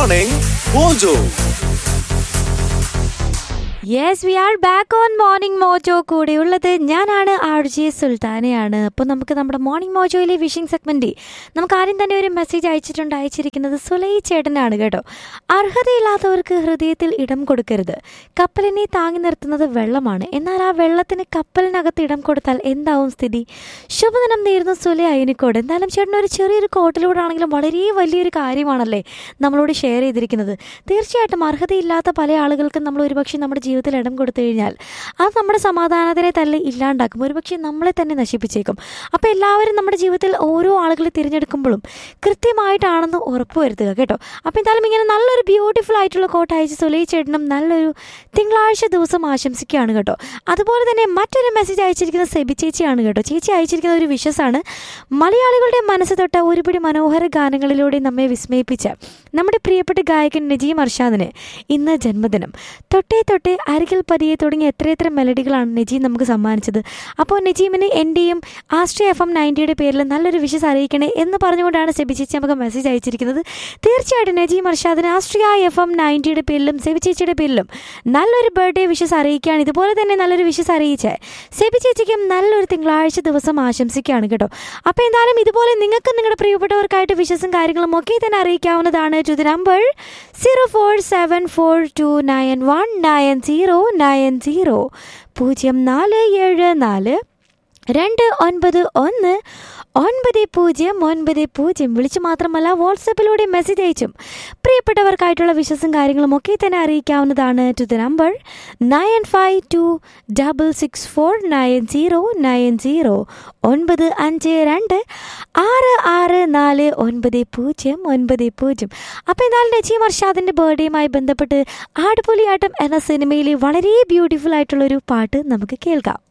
Morning Mojo. Yes we are back on Morning Mojo കൂടെയുള്ളത് ഞാനാണ് R J സുൽത്താനയാണ് അപ്പോൾ നമുക്ക് നമ്മുടെ മോർണിംഗ് മോജോയിലെ വിഷിംഗ് സെഗ്മെന്റ് നമുക്ക് ആദ്യം തന്നെ ഒരു മെസ്സേജ് അയച്ചിട്ടുണ്ട് അയച്ചിരിക്കുന്നത് സുലൈ ചേട്ടനാണ് കേട്ടോ അർഹതയില്ലാത്തവർക്ക് ഹൃദയത്തിൽ ഇടം കൊടുക്കരുത് കപ്പലിനെ താങ്ങി നിർത്തുന്നത് വെള്ളമാണ് എന്നാൽ ആ വെള്ളത്തിന് കപ്പലിനകത്ത് ഇടം കൊടുത്താൽ എന്താവും സ്ഥിതി ശുഭദിനം നേരുന്നു സുലൈ അയനിക്കോട് എന്തായാലും ചേട്ടൻ ഒരു ചെറിയൊരു കോട്ടിലൂടെ ആണെങ്കിലും വളരെ വലിയൊരു കാര്യമാണല്ലേ നമ്മളോട് ഷെയർ ചെയ്തിരിക്കുന്നത് തീർച്ചയായിട്ടും അർഹതയില്ലാത്ത പല ആളുകൾക്കും നമ്മൾ ഒരുപക്ഷെ നമ്മുടെ ജീവിതത്തിൽ ഇടം കൊടുത്തു കഴിഞ്ഞാൽ അത് നമ്മുടെ സമാധാനത്തിനെ തള്ളി ഇല്ലാണ്ടാക്കും ഒരുപക്ഷെ നമ്മളെ തന്നെ നശിപ്പിച്ചേക്കും അപ്പോൾ എല്ലാവരും നമ്മുടെ ജീവിതത്തിൽ ഓരോ ആളുകളെ തിരഞ്ഞെടുക്കുമ്പോഴും കൃത്യമായിട്ടാണെന്ന് ഉറപ്പുവരുത്തുക കേട്ടോ അപ്പോൾ എന്തായാലും ഇങ്ങനെ നല്ലൊരു ബ്യൂട്ടിഫുൾ ആയിട്ടുള്ള കോട്ട് അയച്ച് സുലൈ ചേട്ടനും നല്ലൊരു തിങ്കളാഴ്ച ദിവസം ആശംസിക്കുകയാണ് കേട്ടോ അതുപോലെ തന്നെ മറ്റൊരു മെസ്സേജ് അയച്ചിരിക്കുന്നത് സെബി ചേച്ചിയാണ് കേട്ടോ ചേച്ചി അയച്ചിരിക്കുന്ന ഒരു വിശ്വസാണ് മലയാളികളുടെ മനസ്സ് തൊട്ട ഒരുപിടി മനോഹര ഗാനങ്ങളിലൂടെ നമ്മെ വിസ്മയിപ്പിച്ച നമ്മുടെ പ്രിയപ്പെട്ട ഗായകൻ നജീം അർഷാദിന് ഇന്ന് ജന്മദിനം തൊട്ടേ തൊട്ടേ അരികിൽ പതിയെ തുടങ്ങിയ എത്രയെത്ര മെലഡികളാണ് നജീം നമുക്ക് സമ്മാനിച്ചത് അപ്പോൾ നജീമിന് എൻ്റെയും ആസ്ട്രി എഫ് എം നയൻറ്റിയുടെ പേരിൽ നല്ലൊരു വിഷസ് അറിയിക്കണേ എന്ന് പറഞ്ഞുകൊണ്ടാണ് സെബി ചേച്ചി നമുക്ക് മെസ്സേജ് അയച്ചിരിക്കുന്നത് തീർച്ചയായിട്ടും നജീം അർഷാദിന് ആസ്ട്രിയ എഫ് എം നയൻറ്റിയുടെ പേരിലും സെബി ചേച്ചിയുടെ പേരിലും നല്ലൊരു ബർത്ത്ഡേ വിഷസ് അറിയിക്കുകയാണ് ഇതുപോലെ തന്നെ നല്ലൊരു വിഷസ് അറിയിച്ച് സെബി ചേച്ചിക്കും നല്ലൊരു തിങ്കളാഴ്ച ദിവസം ആശംസിക്കുകയാണ് കേട്ടോ അപ്പോൾ എന്തായാലും ഇതുപോലെ നിങ്ങൾക്ക് നിങ്ങളുടെ പ്രിയപ്പെട്ടവർക്കായിട്ട് വിഷസും കാര്യങ്ങളും ഒക്കെ തന്നെ അറിയിക്കാവുന്നതാണ് to the number zero four seven four two nine one nine zero nine zero പൂജ്യം നാല് ഏഴ് നാല് രണ്ട് ഒൻപത് ഒന്ന് ഒൻപത് പൂജ്യം ഒൻപത് പൂജ്യം വിളിച്ച് മാത്രമല്ല വാട്സപ്പിലൂടെ മെസ്സേജ് അയച്ചും പ്രിയപ്പെട്ടവർക്കായിട്ടുള്ള വിശ്വസും കാര്യങ്ങളും ഒക്കെ തന്നെ അറിയിക്കാവുന്നതാണ് to the number nine five two double six four nine zero nine zero ഒൻപത് അഞ്ച് രണ്ട് ആറ് ആറ് നാല് ഒൻപത് പൂജ്യം ഒൻപത് പൂജ്യം അപ്പോൾ എന്തായാലും നജീം അർഷാദിൻ്റെ ബർത്ത്ഡേയുമായി ബന്ധപ്പെട്ട് ആടുപൊലിയാട്ടം എന്ന സിനിമയിലെ വളരെ ബ്യൂട്ടിഫുൾ ആയിട്ടുള്ളൊരു പാട്ട് നമുക്ക് കേൾക്കാം